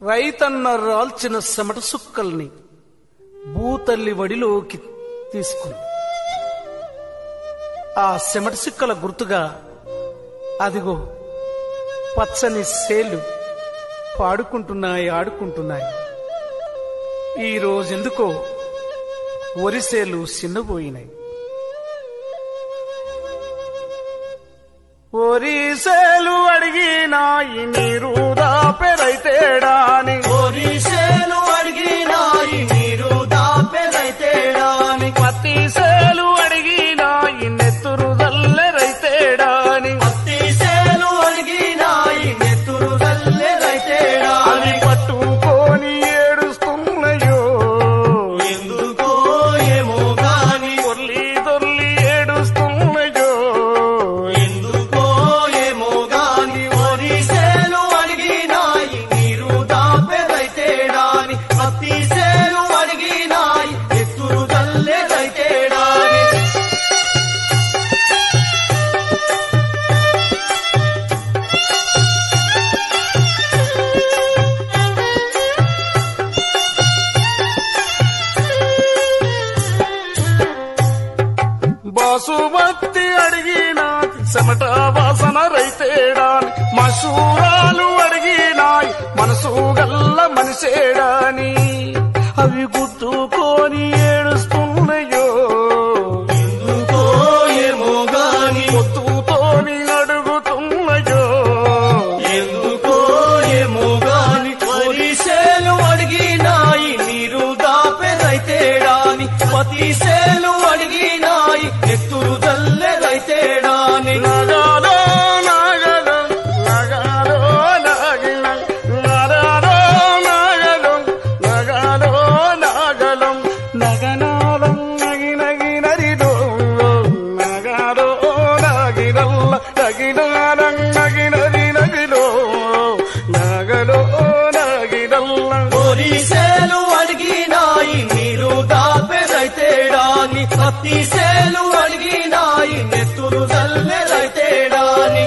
రైతన్న రాల్చిన చెమట సుక్కల్ని భూతల్లి వడిలోకి తీసుకుంది ఆ చెమట సుక్కల గుర్తుగా అదిగో పచ్చని సేలు పాడుకుంటున్నాయి ఆడుకుంటున్నాయి ఈ రోజెందుకో వరిసేలు చిన్నపోయినాయి ఒరిసేలు అడిగినాయి నీరు దాపెరైతేడాని ఒరిసేలు అడిగినాయి మీరు దాపెరైతేడాని పత్తి సేలు అడిగినాయి నెత్తురు దల్లెరైతేడాని పత్తిసేలు అడిగినాయి నెత్తురు అవి గల్లెరైతేడాని పట్టుకొని ఏడుస్తున్నాయో ఎందుకో ఏమో గాని దొర్లి దొర్లి ఏడుస్తున్నాయో ఎందుకో ఏమో గాని ఒరిసేలు అడిగినాయి మీరు దాపెరైతేడాని పత్తిసేలు అడిగినాయి నెత్తురు గల్లెరైతేడాని బాసుమతి అడిగినాయి చెమట వాసన రైతేడాని మసూరాలు అడిగినాయి మనసు గల్ల మనిషేడాని అవి గుర్తుకొని ఏడుస్తున్నాయో ఎందుకో ఏమో గాని పొత్తుతోని అడుగుతున్నాయో ఎందుకో ఏమో గాని వరిసేలు అడిగినాయి నీరు దాపెరైతేడాని పతిసేలు అడిగినాయి ఎత్తురు జల్లెరైతేడాని నగాలో నాగలో నగాలో నాగిన నగాలో నాగలో నగాలో నాగలం నగనాలం నగినగినరిదో నగాలో నాగినల్ల నగినారం నగినరి నగిలో నగలో నాగినల్ల వరిసేలు అడిగినాయి నీరు దాపెరైతేడాని పతిసేలు అడిగినాయి నెత్తురు జల్లెరైతేడాని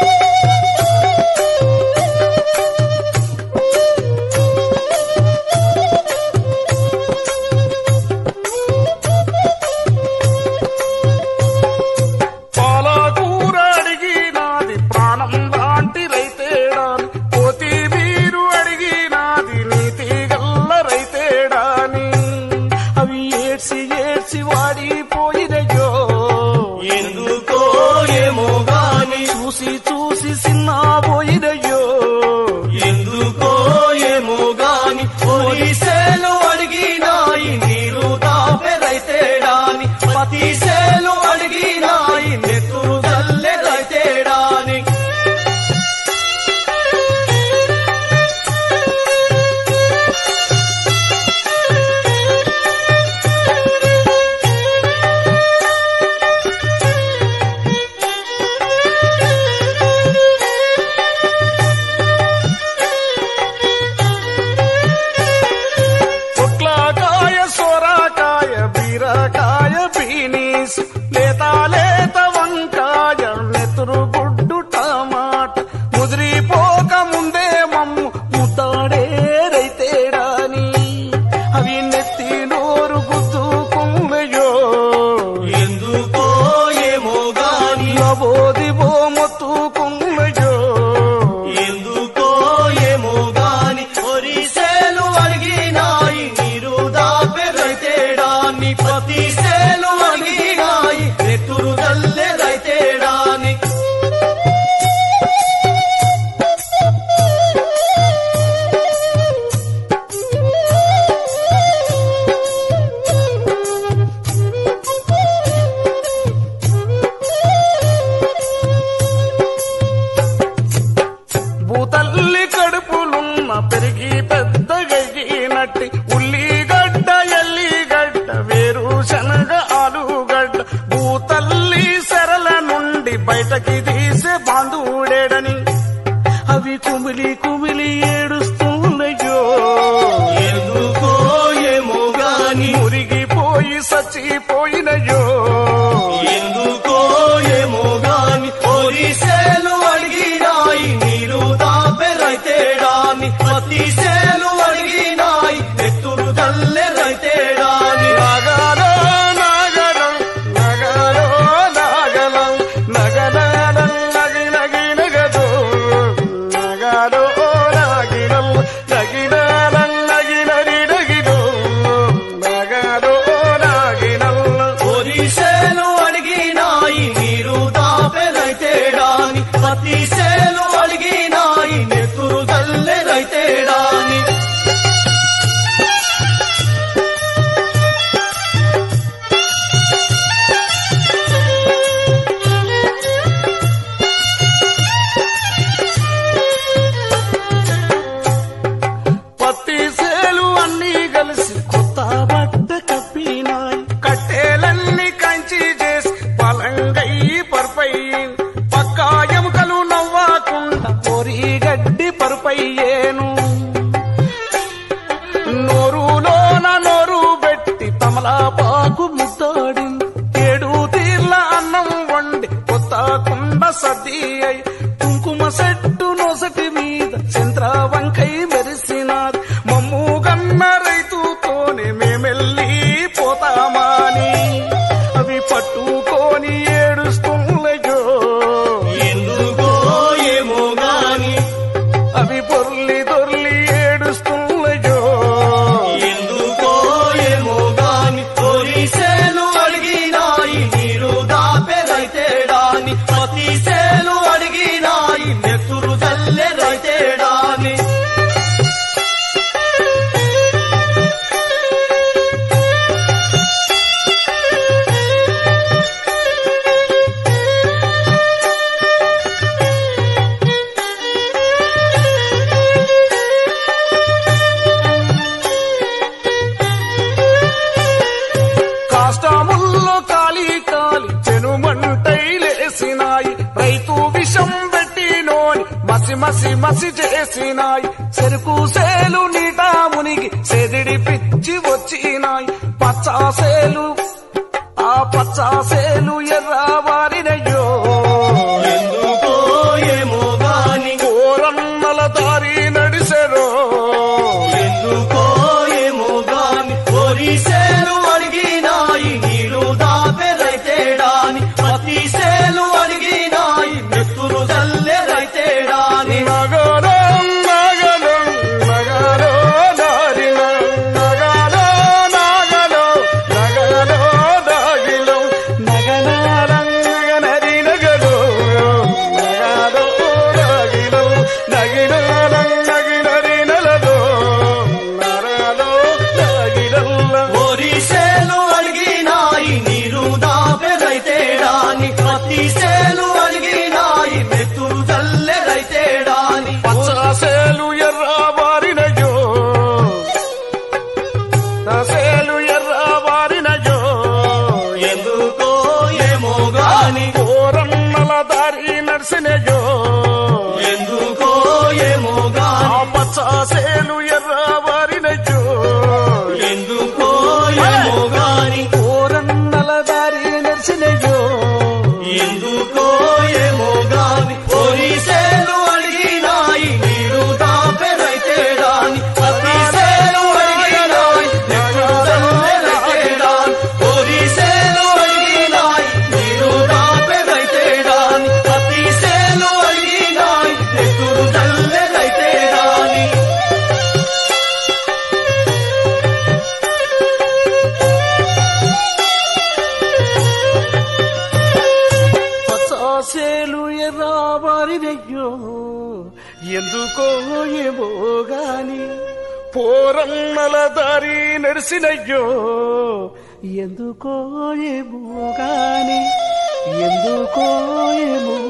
పాలకూర అడిగినాది ప్రాణం లాంటి రైతేడాని కోతి వీరు అడిగినాది నీతి గల్ల రైతేడాని అవి ఏడ్చి ఏడ్చి వాడిపోయినయ్యో ఎందుకో ఏమో గాని చూసి చూసి సిన్న పోయినయ్యో ఎందుకో ఏమో గాని పోలీసేలు అడిగినాయి నీరు దాపెరైతేడాని పతిసేలు అడిగినాయి నెత్తురు జల్లెరైతేడాని పొట్లకాయ సొరకాయ బీరకాయ బీనీస్ లేత లేత వంకాయ నెతురు గుడ్డు టమాట ముదిరిపోక ముందే మమ్ము ముతాడే రైతేడాని అవి నెత్తి నోరు గుద్దుకున్నయో ఎందుకో ఏమో గాని లబోదిబో మొత్తుకున్నయో ఎందుకో ఏమో గాని పోలీసేలు అడిగినాయి నీరు దాపెరైతేడాని పతిసేలు అడిగినాయి నెత్తురు జల్లెరైతేడాని భూతల్లి కడుపులున్న పెరిగి పెద్దగయ్యినట్టి ఉల్లిగడ్డ ఎల్లిగడ్డ వేరు శనగ ఆలుగడ్డ భూతల్లి సెరల నుండి బయటకి తీసే బాంధుడేడని అవి కుమిలి కుమిలి ఏడుస్తున్నాయో ఎందుకో ఏమో గాని మురిగిపోయి సచ్చిపోయినయో ఎందుకో ఏమో గాని పోలీసేలు అడిగినాయి నీరు దాపెరైతేడాని పతిసేలు సేలు అడిగినాయి నెత్తురు తల్లె రైతేడాని నగలో నగరం నగలో నగలం నగనగం నగి నగి నగదో నగలో నగినం నగినలం నగి నరి నగిదో నగలో నగినం ఒరిసేలు అడిగినాయి నీరు దాపె రైతేడాని పత్తి సేలు అడిగినాయి నెత్తురు తల్లె రైతేడాని పత్తి సేలు అన్ని కలిసి కొత్త బట్ట కప్పినాయి కట్టేలన్నీ కంచి చేసి పలంగయ్యి పరుపై పక్కా ఎముకలు నవ్వకుండా పొరి గడ్డి పరుపయ్యేను నోరులోన నోరు పెట్టి తమలాపాకు ముద్దాడింది ఏడు తీర్ల అన్నం వండి కొత్త కుండ సర్ది అయి కుంకుమ సెట్టు నొసటి మీద చంద్ర వంకై మెరిసినాది మమ్ము గన్న రైతుతోనే మేమెల్లి పోతామాని అవి పట్టుకొని ఏడుస్తుండయో ఎందుకో ఏమో గాని అవి పొర్లి దొర్లి ఏడుస్తుండయో ఎందుకో ఏమో గాని ఒరిసేలు అడిగినాయి నీరు దాపె రైతేడాని పత్తి సేలు అడిగినాయి నెత్తురు తల్లె రైతేడాని కాష్టముల్లో కాలి కాలి చెనుమంటై లేసినాయి రైతు విషం పెట్టినోని మసి మసి మసి చేసినాయి చెరుకు సేలు నీట మునిగి సెదిడి పిచ్చి వచ్చినాయి పచ్చాసేలు ఆ పచ్చాసేలు ఎర్ర వారినయ్యో ఎందుకో ఏమో గాని కోరన్నల దారి నడిసెరో ఎందుకో ఏమో గాని ఒరిసేలు అడిగినాయి నీరు దాపె రైతేడాని పత్తి సేలు అడిగినాయి నెత్తురు తల్లె రైతేడాని నగరం నగరం నగరో దారిన నగరో నగరో నగరో దాగిలో నగనారం నగనరి నగరో నగరో దాగిలో నగినారం నగినరి నలదో నరలో దాగిడల్ల ఒరిసేలు అడిగినాయి నీరు దాపె రైతేడాని పత్తి సేలు అడిగినాయి నెత్తురు తల్లె రైతేడాని పచ్చాసేలు ఎర్ర బారినయో సేలు ఎర్ర బారినయో ఎందుకో ఏమో గాని ఓరన్నల దారి నడిసినయో ఎందుకో ఏమో ఆ గాని పచ్చాసేలు ఎర్ర బారినయో ఎందుకో ఏమో గాని ఓరన్నల దారి నడిసినయో ఎందుకో ఏమో గాని ఒరిసేలు అడిగినాయి నీరు దాపె రైతేడాని పత్తి సేలు అడిగినాయి నెత్తురు తల్లె రైతేడాని ఒరిసేలు అడిగినాయి నీరు దాపె రైతేడాని పత్తి సేలు అడిగినాయి నెత్తురు తల్లె రైతేడాని పచ్చాసేలు ఎర్ర బారినయ్యో ఎందుకో ఏమో గాని పోరన్నల దారి నడిసినయ్యో ఎందుకో ఏమో గాని ఎందుకో ఏమో